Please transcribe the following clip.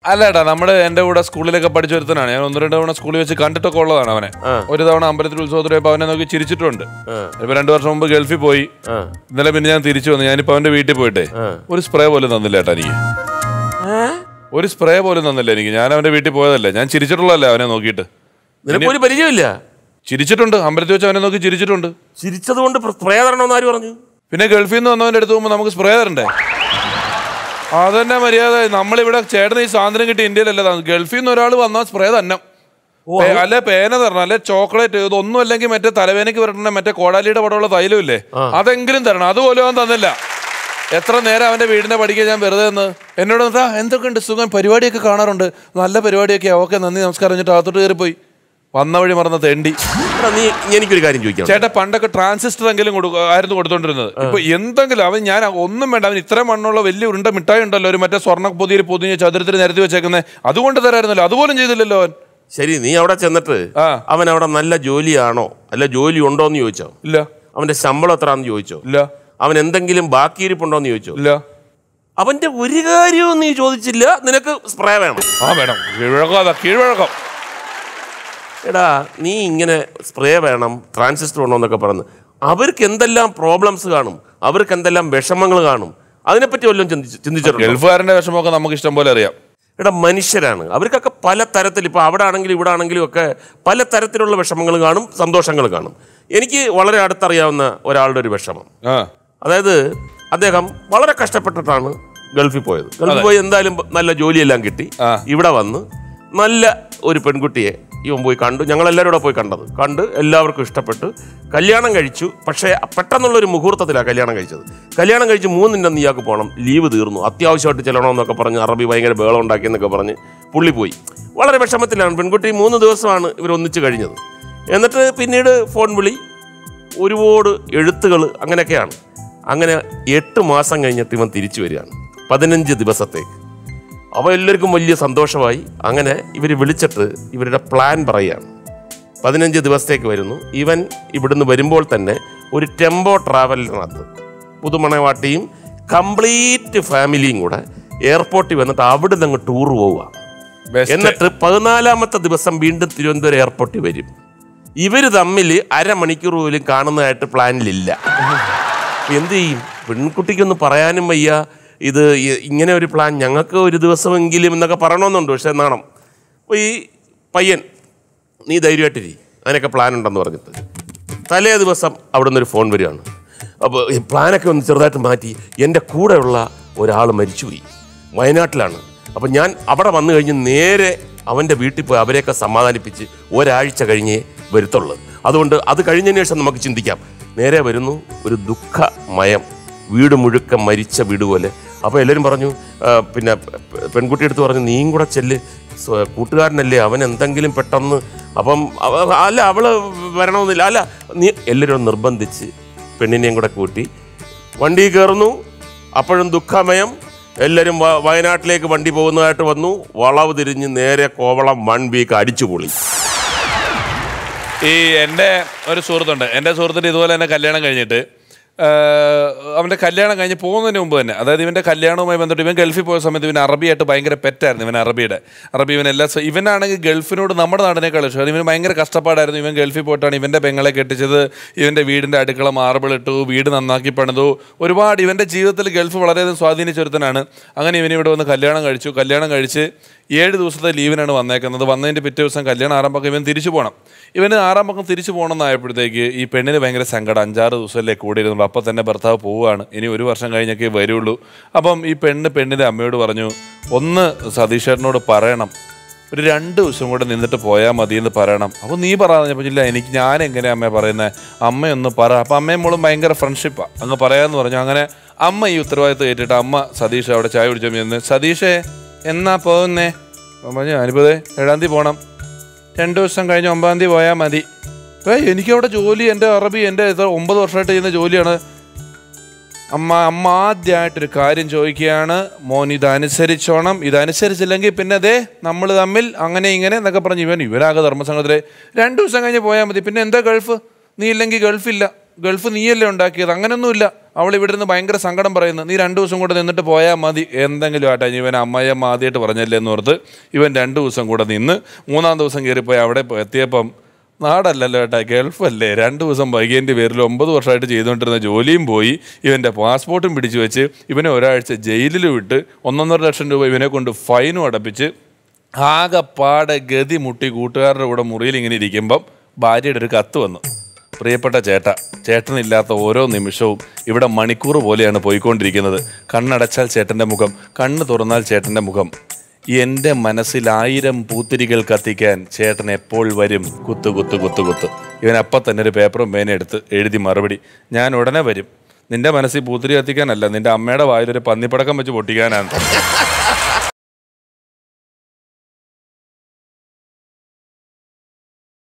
അല്ല ഏട്ടാ നമ്മുടെ എന്റെ കൂടെ സ്കൂളിലൊക്കെ പഠിച്ച ഒരുത്തനാണ് ഞാൻ ഒന്ന് രണ്ട് തവണ സ്കൂളിൽ വെച്ച് കണ്ടിട്ടൊക്കെ ഉള്ളതാണ് അവനെ ഒരു തവണ അമ്പലത്തിൽ ഉത്സവത്തിൽ പോയപ്പോൾ അവനെ നോക്കി ചിരിച്ചിട്ടുണ്ട് ഇപ്പൊ രണ്ടു വർഷം മുമ്പ് ഗൾഫിൽ പോയി ഇന്നലെ പിന്നെ ഞാൻ തിരിച്ചു വന്നു ഞാനിപ്പോ അവന്റെ വീട്ടിൽ പോയിട്ടെ ഒരു സ്പ്രേ പോലും തന്നില്ല ഏട്ടാ എനിക്ക് ഒരു സ്പ്രേ പോലും തന്നില്ല എനിക്ക് ഞാൻ അവന്റെ വീട്ടിൽ പോയതല്ലേ ഞാൻ ചിരിച്ചിട്ടുള്ളതല്ലേ അവനെ നോക്കിയിട്ട് നിനക്കൊരു പരിചയമില്ല ചിരിച്ചിട്ടുണ്ട് അമ്പലത്തിൽ വെച്ച് അവനെ നോക്കി ചിരിച്ചിട്ടുണ്ട് ചിരിച്ചത് കൊണ്ട് സ്പ്രേ തരണമെന്ന് ആര് പറഞ്ഞു പിന്നെ ഗൾഫിൽ നിന്ന് വന്നവന്റെ അടുത്ത് പോകുമ്പോൾ നമുക്ക് സ്പ്രേ തരണ്ടേ അതന്നെ മര്യാദ നമ്മളിവിടെ ചേട്ടന് ഈ സ്വാതന്ത്ര്യം കിട്ടിയ ഇന്ത്യയിലല്ല താ- ഗൾഫിൽ നിന്ന് ഒരാൾ വന്നാൽ സ്പ്രേ തന്നെ പേ- അല്ലെ പേന തരണം അല്ലെ ചോക്ലേറ്റ് ഇതൊന്നും അല്ലെങ്കിൽ മറ്റേ തലവേനയ്ക്ക് വരണ്ട മറ്റേ കോടാലിയുടെ പടമുള്ള തൈലം ഇല്ലേ അതെങ്കിലും തരണം അതുപോലും അവൻ തന്നില്ല എത്ര നേരം അവന്റെ വീടിന്റെ പഠിക്കാൻ ഞാൻ വെറുതെ നിന്ന് എന്നോട് എന്താ എന്തൊക്കെയുണ്ട് സുഖം പരിപാടിയൊക്കെ കാണാറുണ്ട് നല്ല പരിപാടിയൊക്കെ ഓക്കെ നന്ദി നമസ്കാരം എന്നിട്ട് അകത്തോട്ട് കയറിപ്പോയി വന്ന വഴി മറന്ന തെണ്ടി എടാ, നീ എനിക്കൊരു കാര്യം ചോദിക്കാം ചേട്ടാ പണ്ടൊക്കെ ട്രാൻസിസ്റ്റർ എങ്കിലും കൊടുക്ക- ആയിരുന്നു കൊടുത്തോണ്ടിരുന്നത് ഇപ്പൊ എന്തെങ്കിലും അവൻ ഞാൻ ഒന്നും വേണ്ട അവൻ ഇത്രയും മണ്ണുള്ള വലിയ ഉരുണ്ട മിഠായി ഉണ്ടല്ലോ ഒരു മറ്റേ സ്വർണ്ണ പൊതിയിൽ പൊതിഞ്ഞ് ചതുരത്തിൽ നിരത്തി വെച്ചേക്കുന്നത് അതുകൊണ്ട് തരായിരുന്നല്ലോ അതുപോലും ചെയ്തില്ലല്ലോ അവൻ ശരി നീ അവിടെ ചെന്നിട്ട് ആ. അവൻ അവിടെ നല്ല ജോലിയാണോ അല്ല ജോലി ഉണ്ടോ എന്ന് ചോദിച്ചോ ഇല്ല അവന്റെ ശമ്പളം എത്രയാന്ന് ചോദിച്ചോ ഇല്ല അവൻ എന്തെങ്കിലും ബാക്കിയിരിപ്പുണ്ടോ എന്ന് ചോദിച്ചോ ഇല്ല അവന്റെ ഒരു കാര്യവും നീ ചോദിച്ചില്ല നിനക്ക് സ്പ്രേ വേണം ആ വേണം കീഴ്വഴക്കം അതാ കീഴ്വഴക്കം എടാ നീ ഇങ്ങനെ സ്പ്രേ വേണം ട്രാൻസിസ്റ്റർ വേണം എന്നൊക്കെ പറഞ്ഞ് അവർക്ക് എന്തെല്ലാം പ്രോബ്ലംസ് കാണും അവർക്ക് എന്തെല്ലാം വിഷമങ്ങൾ കാണും അതിനെപ്പറ്റി വല്ലതും ചിന്തിച്ച് ചിന്തിച്ചിട്ടുണ്ടോ ഗൾഫുകാരന്റെ വിഷമമൊക്കെ നമുക്ക് ഇഷ്ടം പോലെ അറിയാം എടാ മനുഷ്യരാണ് അവർക്കൊക്കെ പല തരത്തിൽ ഇപ്പോൾ അവിടെ ആണെങ്കിലും ഇവിടെ ആണെങ്കിലും ഒക്കെ പല തരത്തിലുള്ള വിഷമങ്ങൾ കാണും സന്തോഷങ്ങൾ കാണും എനിക്ക് വളരെ അടുത്തറിയാവുന്ന ഒരാളുടെ ഒരു വിഷമം ആ അതായത് അദ്ദേഹം വളരെ കഷ്ടപ്പെട്ടിട്ടാണ് ഗൾഫിൽ പോയത് ഗൾഫിൽ പോയി എന്തായാലും നല്ല ജോലിയെല്ലാം കിട്ടി ആ. ഇവിടെ വന്ന് നല്ല ഒരു പെൺകുട്ടിയെ ഇവൻ പോയി കണ്ടു ഞങ്ങളെല്ലാവരും കൂടെ പോയി കണ്ടത് കണ്ട് എല്ലാവർക്കും ഇഷ്ടപ്പെട്ട് കല്യാണം കഴിച്ചു പക്ഷേ പെട്ടെന്നുള്ള ഒരു മുഹൂർത്തത്തിലാണ് കല്യാണം കഴിച്ചത് കല്യാണം കഴിച്ച് മൂന്നിൻ്റെ അന്ന് ഇയാൾക്ക് പോകണം ലീവ് തീർന്നു അത്യാവശ്യമായിട്ട് ചെല്ലണമെന്നൊക്കെ പറഞ്ഞ് അറബി ഭയങ്കര ബേളം ഉണ്ടാക്കിയെന്നൊക്കെ പറഞ്ഞ് പുള്ളി പോയി വളരെ വിഷമത്തിലാണ് പെൺകുട്ടി മൂന്ന് ദിവസമാണ് ഇവർ ഒന്നിച്ച് കഴിഞ്ഞത് എന്നിട്ട് പിന്നീട് ഫോൺ വിളി ഒരുപാട് എഴുത്തുകൾ അങ്ങനെയൊക്കെയാണ് അങ്ങനെ എട്ട് മാസം കഴിഞ്ഞിട്ട് ഇവൻ തിരിച്ചു വരികയാണ് പതിനഞ്ച് ദിവസത്തേക്ക് അപ്പോൾ എല്ലാവർക്കും വലിയ സന്തോഷമായി അങ്ങനെ ഇവർ വിളിച്ചിട്ട് ഇവരുടെ പ്ലാൻ പറയുകയാണ് പതിനഞ്ച് ദിവസത്തേക്ക് വരുന്നു ഇവൻ ഇവിടുന്ന് വരുമ്പോൾ തന്നെ ഒരു ടെമ്പോ ട്രാവലിനകത്ത് പുതുമണവാട്ടിയും കംപ്ലീറ്റ് ഫാമിലിയും കൂടെ എയർപോർട്ടിൽ വന്നിട്ട് അവിടെ നിന്ന് ടൂർ പോവുക Best. എന്നിട്ട് പതിനാലാമത്തെ ദിവസം വീണ്ടും തിരുവനന്തപുരം എയർപോർട്ടിൽ വരും ഇവര് തമ്മിൽ അരമണിക്കൂർ പോലും കാണുന്നതായിട്ട് പ്ലാനിലില്ല അപ്പൊ എന്ത് ചെയ്യും പെൺകുട്ടിക്കൊന്ന് പറയാനും വയ്യ ഇത് ഇ- ഇങ്ങനെ ഒരു പ്ലാൻ ഞങ്ങൾക്ക് ഒരു ദിവസമെങ്കിലും എന്നൊക്കെ പറയണമെന്നുണ്ട് പക്ഷെ നാണം അപ്പോൾ ഈ പയ്യൻ നീ ധൈര്യമായിട്ടിരി അതിനൊക്കെ പ്ലാൻ ഉണ്ടെന്ന് പറഞ്ഞിട്ട് തലേ ദിവസം അവിടെ നിന്നൊരു ഫോൺ വരികയാണ് അപ്പോൾ ഈ പ്ലാനൊക്കെ ഒന്ന് ചെറുതായിട്ട് മാറ്റി എൻ്റെ കൂടെയുള്ള ഒരാൾ മരിച്ചുപോയി വയനാട്ടിലാണ് അപ്പം ഞാൻ അവിടെ വന്നു കഴിഞ്ഞ് നേരെ അവൻ്റെ വീട്ടിൽ പോയി അവരെയൊക്കെ സമാധാനിപ്പിച്ച് ഒരാഴ്ച കഴിഞ്ഞേ വരുത്തുള്ളൂ അതുകൊണ്ട് അത് കഴിഞ്ഞതിന് ശേഷം നമുക്ക് ചിന്തിക്കാം നേരെ വരുന്നു ഒരു ദുഃഖമയം വീട് മുഴുക്ക മരിച്ച വീട് പോലെ അപ്പോൾ എല്ലാവരും പറഞ്ഞു ആ, പിന്നെ പെ- പെൺകുട്ടി എടുത്ത് പറഞ്ഞു നീയും കൂടെ ചെല്ല് സ്വ- കൂട്ടുകാരനല്ലേ അവൻ എന്തെങ്കിലും പെട്ടെന്ന് അപ്പം അവ- അല്ല അവള് വരണമെന്നില്ല അല്ല നീ എല്ലാവരും നിർബന്ധിച്ച് പെണ്ണിനെയും കൂടെ കൂട്ടി വണ്ടി കയറുന്നു അപ്പോഴും ദുഃഖമയം എല്ലാവരും വ- വയനാട്ടിലേക്ക് വണ്ടി പോകുന്നതായിട്ട് വന്നു വളവ് തിരിഞ്ഞ് നേരെ കോവളം വൺ വീക്ക് അടിച്ചുപൊളി ഈ എൻ്റെ ഒരു സുഹൃത്തുണ്ട് എൻ്റെ സുഹൃത്തിന് ഇതുപോലെ തന്നെ കല്യാണം കഴിഞ്ഞിട്ട് ആ, അവൻ്റെ കല്യാണം കഴിഞ്ഞ് പോകുന്നതിന് മുമ്പ് തന്നെ അതായത് ഇവൻ്റെ കല്യാണവുമായി ബന്ധപ്പെട്ട് ഇവൻ ഗൾഫിൽ പോയ സമയത്ത് ഇവൻ അറബിയായിട്ട് ഭയങ്കര പെറ്റായിരുന്നു ഇവൻ അറബിയുടെ അറബി ഇവൻ എല്ലാ സ- ഇവനാണെങ്കിൽ ഗൾഫിനോട് നമ്മുടെ നാടിനേക്കാൾ ഇഷ്ടം ഇവന് ഭയങ്കര കഷ്ടപ്പാടായിരുന്നു ഇവൻ ഗൾഫിൽ പോയിട്ടാണ് ഇവൻ്റെ പെങ്ങളെ കെട്ടിച്ചത് ഇവൻ്റെ വീടിൻ്റെ അടുക്കള മാർബിൾ ഇട്ടു വീട് നന്നാക്കി പണിതു ഒരുപാട് ഇവൻ്റെ ജീവിതത്തിൽ ഗൾഫ് വളരെയധികം സ്വാധീനിച്ചൊരുത്തനാണ് അങ്ങനെ ഇവൻ ഇവിടെ വന്ന് കല്യാണം കഴിച്ചു കല്യാണം കഴിച്ച് ഏഴ് ദിവസത്തെ ലീവിനാണ് വന്നേക്കുന്നത് വന്നതിൻ്റെ പിറ്റേ ദിവസം കല്യാണം ആറാം പക്കം ഇവൻ തിരിച്ചു പോകണം ഇവന് ആറാം പക്കം തിരിച്ചു പോകണമെന്നായപ്പോഴത്തേക്ക് ഈ പെണ്ണിന് ഭയങ്കര സങ്കടം അഞ്ചാറ് ദിവസമല്ലേ കൂടി ഇരുന്നുള്ളൂ അപ്പം തന്നെ ഭർത്താവ് പോവുകയാണ് ഇനി ഒരു വർഷം കഴിഞ്ഞൊക്കെ വരുള്ളൂ അപ്പം ഈ പെണ്ണ് പെണ്ണിൻ്റെ അമ്മയോട് പറഞ്ഞു ഒന്ന് സതീഷേട്ടനോട് പറയണം ഒരു രണ്ട് ദിവസം കൂടെ നിന്നിട്ട് പോയാൽ മതി എന്ന് പറയണം അപ്പോൾ നീ പറഞ്ഞപ്പോൾ ഇല്ല എനിക്ക് ഞാൻ എങ്ങനെയാ അമ്മ പറയുന്നത് അമ്മയൊന്ന് പറ അപ്പം അമ്മയും മോളും ഭയങ്കര ഫ്രണ്ട്ഷിപ്പാണ് അങ്ങ് പറയാമെന്ന് പറഞ്ഞു അങ്ങനെ അമ്മ ഈ ഉത്തരവാദിത്തം ഏറ്റിട്ട് അമ്മ സതീഷ് അവിടെ ചായ കുടിച്ചു ചെന്ന് സതീഷേ എന്നാ പോകുന്നേ അവൻ പറഞ്ഞു ഞാനിപ്പോൾ ഏഴാം തീയതി പോകണം രണ്ട് ദിവസം കഴിഞ്ഞ് ഒമ്പതാം തീയതി പോയാൽ മതി ഏയ് എനിക്കവിടെ ജോലി എൻ്റെ അറബി എൻ്റെ ഇത് ഒമ്പത് വർഷമായിട്ട് ചെയ്യുന്ന ജോലിയാണ് അമ്മ അമ്മ ആദ്യമായിട്ടൊരു കാര്യം ചോദിക്കുകയാണ് മോൻ ഇതനുസരിച്ചോണം ഇതനുസരിച്ചില്ലെങ്കിൽ പിന്നെ അതെ നമ്മൾ തമ്മിൽ അങ്ങനെ ഇങ്ങനെ എന്നൊക്കെ പറഞ്ഞ് ഇവൻ ഇവരാകെ ധർമ്മസംഘത്തിലെ രണ്ട് ദിവസം കഴിഞ്ഞ് പോയാൽ മതി പിന്നെ എന്താ ഗൾഫ് നീ ഇല്ലെങ്കിൽ ഗൾഫില്ല ഗൾഫ് നീയല്ലേ ഉണ്ടാക്കിയത് അങ്ങനെയൊന്നുമില്ല അവൾ ഇവിടെ നിന്ന് ഭയങ്കര സങ്കടം പറയുന്നു നീ രണ്ടു ദിവസം കൂടെ നിന്നിട്ട് പോയാൽ മതി എന്തെങ്കിലും ആട്ടെ ഇവൻ അമ്മയമ്മ ആദ്യമായിട്ട് പറഞ്ഞല്ലേ എന്ന് ഓർത്ത് ഇവൻ രണ്ടു ദിവസം കൂടെ നിന്ന് മൂന്നാം ദിവസം കയറിപ്പോയി അവിടെ പോയി എത്തിയപ്പം നാടല്ലല്ലോ ഏട്ടാ ഗൾഫല്ലേ രണ്ട് ദിവസം വൈകിയതിൻ്റെ പേരിൽ ഒമ്പത് വർഷമായിട്ട് ചെയ്തുകൊണ്ടിരുന്ന ജോലിയും പോയി ഇവൻ്റെ പാസ്പോർട്ടും പിടിച്ചു വെച്ച് ഇവനെ ഒരാഴ്ച ജയിലിൽ വിട്ട് ഒന്നൊന്നര ലക്ഷം രൂപ ഇവനെ കൊണ്ട് ഫൈനും അടപ്പിച്ച് ആകെപ്പാടെ ഗതി മുട്ടി കൂട്ടുകാരുടെ കൂടെ മുറിയിൽ ഇങ്ങനെ ഇരിക്കുമ്പം ഭാര്യയുടെ ഒരു കത്ത് വന്നു പ്രിയപ്പെട്ട ചേട്ട ചേട്ടനില്ലാത്ത ഓരോ നിമിഷവും ഇവിടെ മണിക്കൂർ പോലെയാണ് പോയിക്കൊണ്ടിരിക്കുന്നത് കണ്ണടച്ചാൽ ചേട്ടൻ്റെ മുഖം കണ്ണ് തുറന്നാൽ ചേട്ടൻ്റെ മുഖം എൻ്റെ മനസ്സിൽ ആയിരം പൂത്തിരികൾ കത്തിക്കാൻ ചേട്ടൻ എപ്പോൾ വരും കുത്തു കുത്തു കുത്തു കുത്ത് ഇവൻ അപ്പം തന്നെ ഒരു പേപ്പറും പേന എടുത്ത് എഴുതി മറുപടി ഞാൻ ഉടനെ വരും നിന്റെ മനസ്സിൽ പൂത്തിരി കത്തിക്കാനല്ല നിന്റെ അമ്മയുടെ വായിലൊരു പന്നിപ്പടക്കം വെച്ച് പൊട്ടിക്കാനാണ്